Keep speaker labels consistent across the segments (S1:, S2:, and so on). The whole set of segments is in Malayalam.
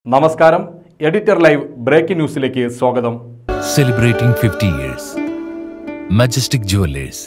S1: നമസ്കാരം എഡിറ്റർ ലൈവ് ബ്രേക്കിംഗ് ന്യൂസിലേക്ക് സ്വാഗതം
S2: celebrating 50 years. Majestic Jewelers.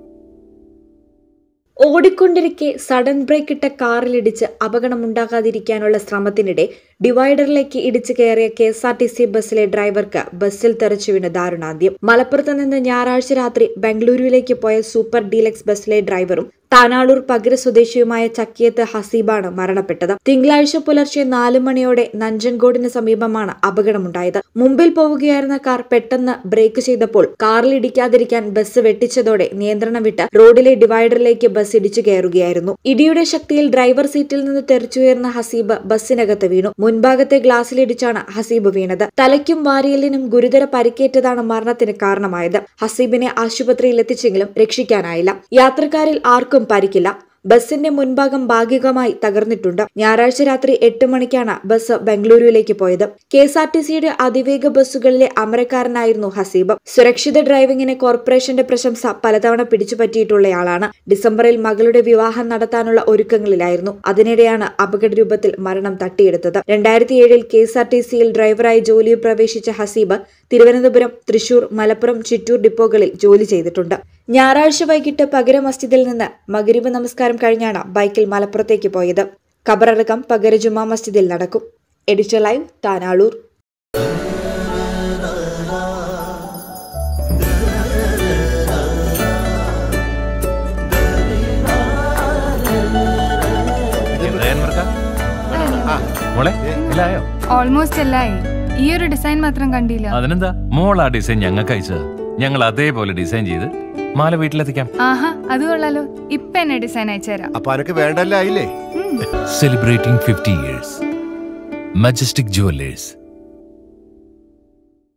S3: ഓടിക്കൊണ്ടിരിക്കെ സഡൻ ബ്രേക്ക് ഇട്ട കാറിലിടിച്ച് അപകടമുണ്ടാകാതിരിക്കാനുള്ള ശ്രമത്തിനിടെ ഡിവൈഡറിലേക്ക് ഇടിച്ചു കയറിയ K S R T C ബസ്സിലെ ഡ്രൈവർക്ക് ബസ്സിൽ തെറിച്ചു വീണ് ദാരുണാന്ത്യം മലപ്പുറത്ത് നിന്ന് ഞായറാഴ്ച രാത്രി ബംഗളൂരുവിലേക്ക് പോയ സൂപ്പർ ഡീലക്സ് ബസ്സിലെ ഡ്രൈവറും താനാളൂർ പകിര സ്വദേശിയുമായ ചക്കിയത്ത് ഹസീബാണ് മരണപ്പെട്ടത് തിങ്കളാഴ്ച പുലർച്ചെ നാലു മണിയോടെ നഞ്ചൻകോടിന് സമീപമാണ് അപകടമുണ്ടായത് മുമ്പിൽ പോവുകയായിരുന്ന കാർ പെട്ടെന്ന് ബ്രേക്ക് ചെയ്തപ്പോൾ കാറിൽ ഇടിക്കാതിരിക്കാൻ ബസ് വെട്ടിച്ചതോടെ നിയന്ത്രണം വിട്ട് റോഡിലെ ഡിവൈഡറിലേക്ക് ബസ് ഇടിച്ചു കയറുകയായിരുന്നു ഇടിയുടെ ശക്തിയിൽ ഡ്രൈവർ സീറ്റിൽ നിന്ന് തെറിച്ചുയർന്ന ഹസീബ് ബസ്സിനകത്ത് വീണു മുൻഭാഗത്തെ ഗ്ലാസ്സിലിടിച്ചാണ് ഹസീബ് വീണത് തലയ്ക്കും വാരിയലിനും ഗുരുതര പരിക്കേറ്റതാണ് മരണത്തിന് കാരണമായത് ഹസീബിനെ ആശുപത്രിയിൽ എത്തിച്ചെങ്കിലും രക്ഷിക്കാനായില്ല യാത്രക്കാരിൽ ആർക്കും പരിക്കില്ല ബസിന്റെ മുൻഭാഗം ഭാഗികമായി തകർന്നിട്ടുണ്ട് ഞായറാഴ്ച രാത്രി എട്ട് മണിക്കാണ് ബസ് ബംഗളൂരുവിലേക്ക് പോയത് കെ എസ് ആർ ടി സിയുടെ അതിവേഗ ബസ്സുകളിലെ അമരക്കാരനായിരുന്നു ഹസീബ് സുരക്ഷിത ഡ്രൈവിംഗിന് കോർപ്പറേഷന്റെ പ്രശംസ പലതവണ പിടിച്ചുപറ്റിയിട്ടുള്ളയാളാണ് ഡിസംബറിൽ മകളുടെ വിവാഹം നടത്താനുള്ള ഒരുക്കങ്ങളിലായിരുന്നു അതിനിടെയാണ് അപകട രൂപത്തിൽ മരണം തട്ടിയെടുത്തത് രണ്ടായിരത്തി ഏഴിൽ കെ എസ് ആർ ടി സിയിൽ ഡ്രൈവറായി ജോലിയിൽ പ്രവേശിച്ച ഹസീബ് തിരുവനന്തപുരം തൃശൂർ മലപ്പുറം ചിറ്റൂർ ഡിപ്പോകളിൽ ജോലി ചെയ്തിട്ടുണ്ട് ഞായറാഴ്ച വൈകിട്ട് പകര മസ്ജിദിൽ നിന്ന് മകരിബ് നമസ്കാരം കഴിഞ്ഞാണ് ബൈക്കിൽ മലപ്പുറത്തേക്ക് പോയത് ഖബറടക്കം പകര ജുമാ മസ്ജിദിൽ നടക്കും എഡിറ്റർ ലൈവ് താനാളൂർ
S2: മോളെ ഇല്ലായോ
S4: ഓൾമോസ്റ്റ് എല്ലായി ഈ ഒരു ഡിസൈൻ മാത്രം കണ്ടില്ല
S2: അതിനെന്താ മോൾ ആ ഡിസൈൻ ഞങ്ങൾക്ക് അയച്ചത് ഞങ്ങൾ അതേപോലെ ഡിസൈൻ ചെയ്ത് മാല വീട്ടിലെത്തിക്കാം
S4: ആഹാ അത് കൊള്ളാലോ ഇപ്പൊ എന്നെ ഡിസൈൻ അയച്ചുതരാം
S5: അപ്പൊ അനക്ക് വേണ്ടല്ല ആയില്ലേ
S2: celebrating 50 years. Majestic Jewelers.